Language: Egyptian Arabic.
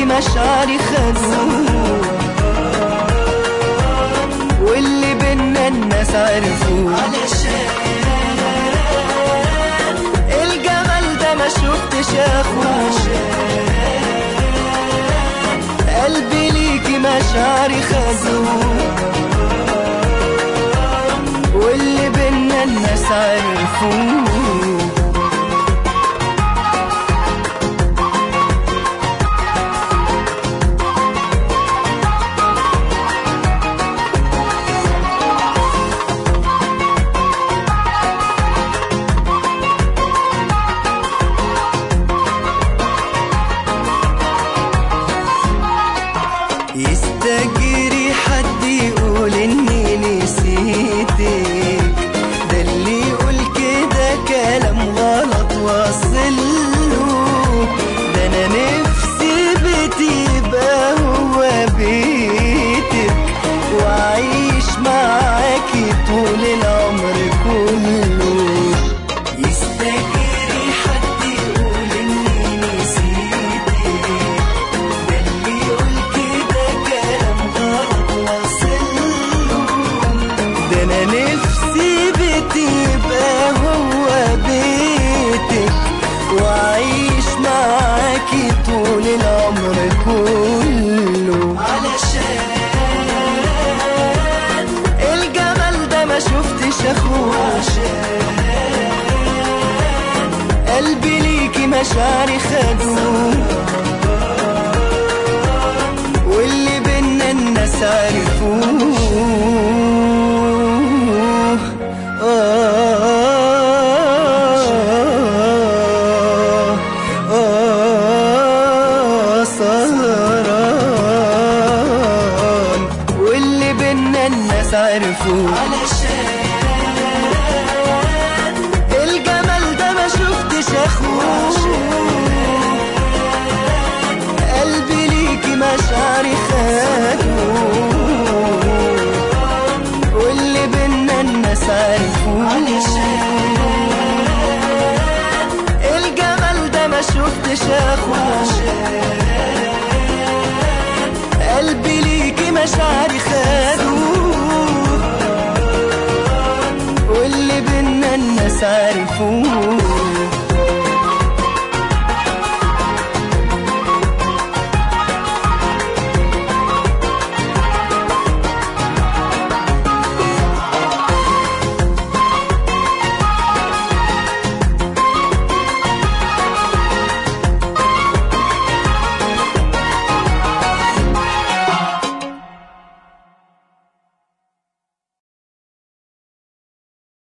مشاعري خدوه واللي بينا الناس عرفوه الجمال ده ما شفتش اخوه قلبي ليكي مشاعري خدوه واللي بينا الناس عرفوه يستجري حد يقول اني نسيتك ده اللي يقول كده كلام غلط واصله ده انا نفسي بيتي يبقى هو بيتك واعيش معاكي طول العمر كله يستجري حد يقول اني نسيتك ده اللي يقول كده كلام غلط واصله ده انا نفسي بيتي يبقى هو بيتك واعيش معاكي طول العمر كله علشان الجمال ده ما شفتش اخوه عشان قلبي ليكي مشاعري خدوه واللي بينا الناس عرفوه آه آه سهران واللي بينا الناس عرفوه الجمال ده ما شفتش اخوه قلبي ليكي مشاعري خدوه واللي بينا الناس عرفوه الجمال ده ما شفتش اخوه قلبي ليكي مشاعري خدوه واللي بينا الناس عرفوه